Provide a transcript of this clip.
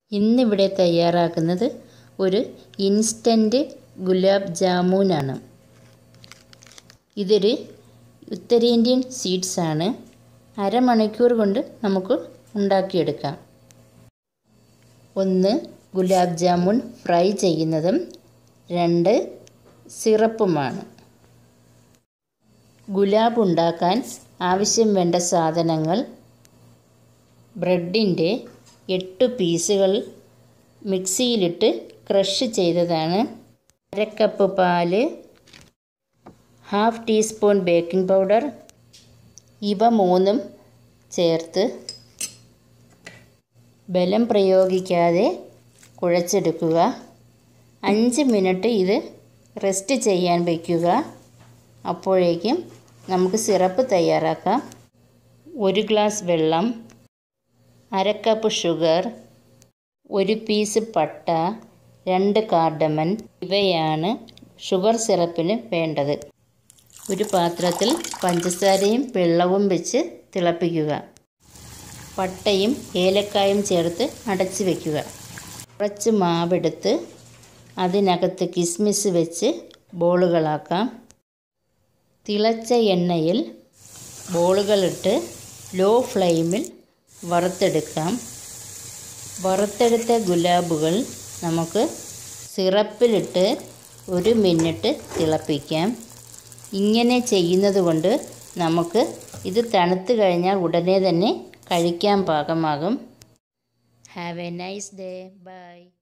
ഇന്നിവിടെ തയ്യാറാക്കുന്നത് ഒരു ഇൻസ്റ്റൻറ്റ് ഗുലാബ് ജാമുനാണ് ഇതൊരു ഉത്തരേന്ത്യൻ സ്വീറ്റ്സ് ആണ് അരമണിക്കൂർ കൊണ്ട് നമുക്ക് ഉണ്ടാക്കിയെടുക്കാം ഒന്ന് ഗുലാബ് ജാമുൻ ഫ്രൈ ചെയ്യുന്നതും രണ്ട് സിറപ്പുമാണ് ഗുലാബ് ഉണ്ടാക്കാൻ ആവശ്യം വേണ്ട സാധനങ്ങൾ ബ്രെഡിൻ്റെ എട്ട് പീസുകൾ മിക്സിയിലിട്ട് ക്രഷ് ചെയ്തതാണ് അര കപ്പ് പാല് ഹാഫ് ടീസ്പൂൺ ബേക്കിംഗ് പൗഡർ ഇവ മൂന്നും ചേർത്ത് ബലം പ്രയോഗിക്കാതെ കുഴച്ചെടുക്കുക അഞ്ച് മിനിറ്റ് ഇത് റെസ്റ്റ് ചെയ്യാൻ വയ്ക്കുക അപ്പോഴേക്കും നമുക്ക് സിറപ്പ് തയ്യാറാക്കാം ഒരു ഗ്ലാസ് വെള്ളം അര കപ്പ് ഷുഗർ ഒരു പീസ് പട്ട രണ്ട് കാർഡമൻ ഇവയാണ് ഷുഗർ സിറപ്പിന് വേണ്ടത് ഒരു പാത്രത്തിൽ പഞ്ചസാരയും വെള്ളവും വെച്ച് തിളപ്പിക്കുക പട്ടയും ഏലക്കായും ചേർത്ത് അടച്ച് വയ്ക്കുക കുറച്ച് മാവെടുത്ത് അതിനകത്ത് കിസ്മിസ് വെച്ച് ബോളുകളാക്കാം തിളച്ച എണ്ണയിൽ ബോളുകളിട്ട് ലോ ഫ്ലെയിമിൽ വറുത്തെടുക്കാം വറുത്തെടുത്ത ഗുലാബുകൾ നമുക്ക് സിറപ്പിലിട്ട് ഒരു മിനിറ്റ് തിളപ്പിക്കാം ഇങ്ങനെ ചെയ്യുന്നത് കൊണ്ട് നമുക്ക് ഇത് തണുത്ത് കഴിഞ്ഞാൽ ഉടനെ തന്നെ കഴിക്കാൻ പാകമാകും have a nice day by